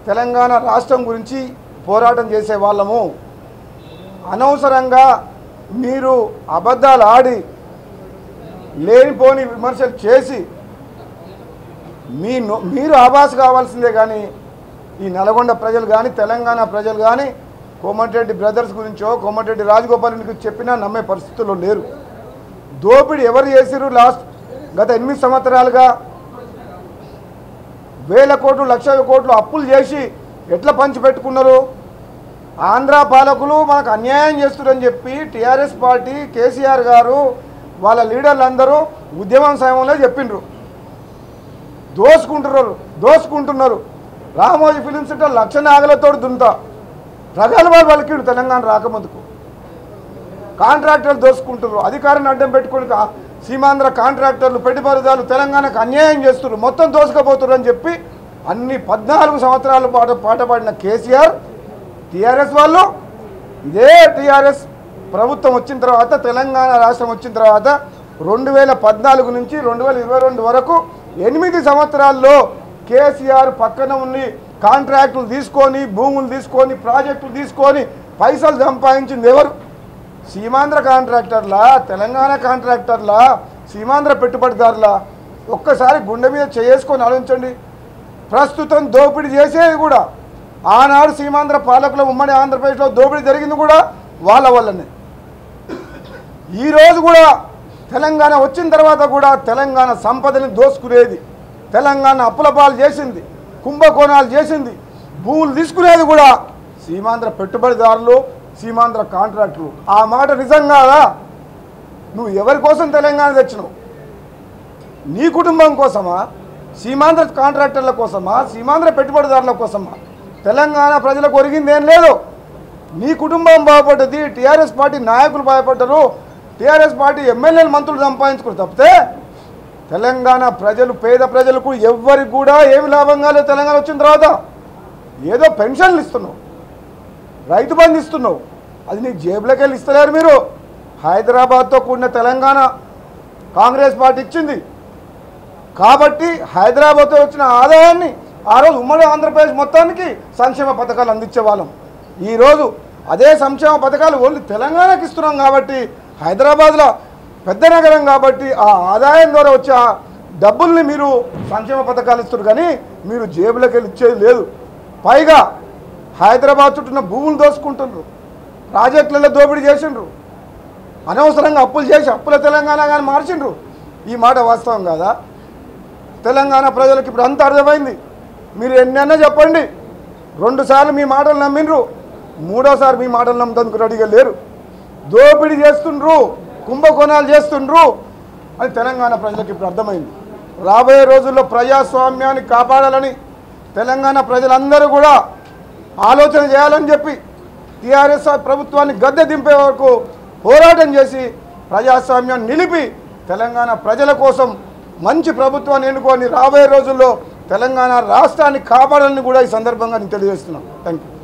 తెలంగాణ రాష్ట్రం గురించి పోరాటం చేసే వాళ్ళము అనవసరంగా మీరు అబద్ధాలు ఆడి లేనిపోని విమర్శలు చేసి మీ నో- మీరు ఆభాస్ కావాల్సిందే కానీ ఈ నల్గొండ ప్రజలు కానీ తెలంగాణ ప్రజలు కానీ కోమటిరెడ్డి బ్రదర్స్ గురించో కోమటిరెడ్డి రాజగోపాల్ గురించి చెప్పినా నమ్మే పరిస్థితుల్లో లేరు దోపిడీ ఎవరు చేసిరు లాస్ట్ గత ఎనిమిది సంవత్సరాలుగా వేల కోట్లు లక్షల కోట్లు అప్పులు చేసి ఎట్లా పంచిపెట్టుకున్నారు ఆంధ్ర పాలకులు మనకు అన్యాయం చేస్తున్నారని చెప్పి టీఆర్ఎస్ పార్టీ కేసీఆర్ గారు వాళ్ళ లీడర్లు అందరూ ఉద్యమం సమయంలో చెప్పిండ్రు దోసుకుంటున్నారు దోసుకుంటున్నారు రామోజీ ఫిలిం సిటీ లక్ష నాగలతో దుంతా ప్రగల్భాలు పలికిడు తెలంగాణ రాకముందుకు కాంట్రాక్టర్లు దోసుకుంటున్నారు అధికారాన్ని అడ్డం పెట్టుకుని కా- సీమాంధ్ర కాంట్రాక్టర్లు పెట్టుబడిదారులు తెలంగాణకు అన్యాయం చేస్తున్నారు మొత్తం దోసుకపోతున్నారు అని చెప్పి అన్ని పద్నాలుగు సంవత్సరాల పాటు పాటపాడిన కేసీఆర్ టీఆర్ఎస్ వాళ్ళు ఇదే టీఆర్ఎస్ ప్రభుత్వం వచ్చిన తర్వాత తెలంగాణ రాష్ట్రం వచ్చిన తర్వాత రెండు వేల పద్నాలుగు నుంచి రెండు వేల ఇరవై రెండు వరకు ఎనిమిది సంవత్సరాల్లో కేసీఆర్ పక్కన ఉండి కాంట్రాక్టులు తీసుకొని భూములు తీసుకొని ప్రాజెక్టులు తీసుకొని పైసలు సంపాదించింది ఎవరు సీమాంధ్ర కాంట్రాక్టర్లా తెలంగాణ కాంట్రాక్టర్లా సీమాంధ్ర పెట్టుబడిదారులా ఒక్కసారి గుండె మీద చేసుకొని ఆలోచించండి ప్రస్తుతం దోపిడీ చేసేది కూడా ఆనాడు సీమాంధ్ర పాలకుల ఉమ్మడి ఆంధ్రప్రదేశ్లో దోపిడీ జరిగింది కూడా వాళ్ళ వల్లనే ఈరోజు కూడా తెలంగాణ వచ్చిన తర్వాత కూడా తెలంగాణ సంపదని దోసుకునేది తెలంగాణ అప్పుల పాలు చేసింది కుంభకోణాలు చేసింది భూములు తీసుకునేది కూడా సీమాంధ్ర పెట్టుబడిదారులు సీమాంధ్ర కాంట్రాక్టులు ఆ మాట నిజం కాదా నువ్వు ఎవరి కోసం తెలంగాణ తెచ్చినావు నీ కుటుంబం కోసమా సీమాంధ్ర కాంట్రాక్టర్ల కోసమా సీమాంధ్ర పెట్టుబడిదారుల కోసమా తెలంగాణ ప్రజలకు ఒరిగింది ఏం లేదు నీ కుటుంబం బాగుపడ్డది టీఆర్ఎస్ పార్టీ నాయకులు బాగుపడ్డారు టీఆర్ఎస్ పార్టీ ఎమ్మెల్యేలు మంత్రులు సంపాదించుకుని తప్పితే తెలంగాణ ప్రజలు పేద ప్రజలకు ఎవ్వరికి కూడా ఏమి లాభం కాలేదు తెలంగాణ వచ్చిన తర్వాత ఏదో పెన్షన్లు ఇస్తున్నావు రైతు బంధు ఇస్తున్నావు అది నీకు జేబులోకి వెళ్ళి ఇస్తలేరు మీరు హైదరాబాద్తో కూడిన తెలంగాణ కాంగ్రెస్ పార్టీ ఇచ్చింది కాబట్టి హైదరాబాద్తో వచ్చిన ఆదాయాన్ని ఆ రోజు ఉమ్మడి ఆంధ్రప్రదేశ్ మొత్తానికి సంక్షేమ పథకాలు అందించే వాళ్ళం ఈరోజు అదే సంక్షేమ పథకాలు ఓన్లీ తెలంగాణకి ఇస్తున్నాం కాబట్టి హైదరాబాద్లో పెద్ద నగరం కాబట్టి ఆ ఆదాయం ద్వారా వచ్చే ఆ డబ్బుల్ని మీరు సంక్షేమ పథకాలు ఇస్తారు కానీ మీరు జేబులోకి వెళ్ళి ఇచ్చేది లేదు పైగా హైదరాబాద్ చుట్టూన్న భూములు దోసుకుంటున్నారు ప్రాజెక్టులలో దోపిడీ చేసిండ్రు అనవసరంగా అప్పులు చేసి అప్పుల తెలంగాణ కానీ మార్చిండ్రు ఈ మాట వాస్తవం కాదా తెలంగాణ ప్రజలకు ఇప్పుడు అంత అర్థమైంది మీరు ఎన్నైనా చెప్పండి రెండుసార్లు మీ మాటలు నమ్మిండ్రు మూడోసారి మీ మాటలు నమ్మడానికి రెడీగా లేరు దోపిడీ చేస్తుండ్రు కుంభకోణాలు చేస్తుండ్రు అని తెలంగాణ ప్రజలకు ఇప్పుడు అర్థమైంది రాబోయే రోజుల్లో ప్రజాస్వామ్యాన్ని కాపాడాలని తెలంగాణ ప్రజలందరూ కూడా ఆలోచన చేయాలని చెప్పి టీఆర్ఎస్ ప్రభుత్వాన్ని గద్దె దింపే వరకు పోరాటం చేసి ప్రజాస్వామ్యాన్ని నిలిపి తెలంగాణ ప్రజల కోసం మంచి ప్రభుత్వాన్ని ఎన్నుకొని రాబోయే రోజుల్లో తెలంగాణ రాష్ట్రాన్ని కాపాడాలని కూడా ఈ సందర్భంగా నేను తెలియజేస్తున్నాను థ్యాంక్ యూ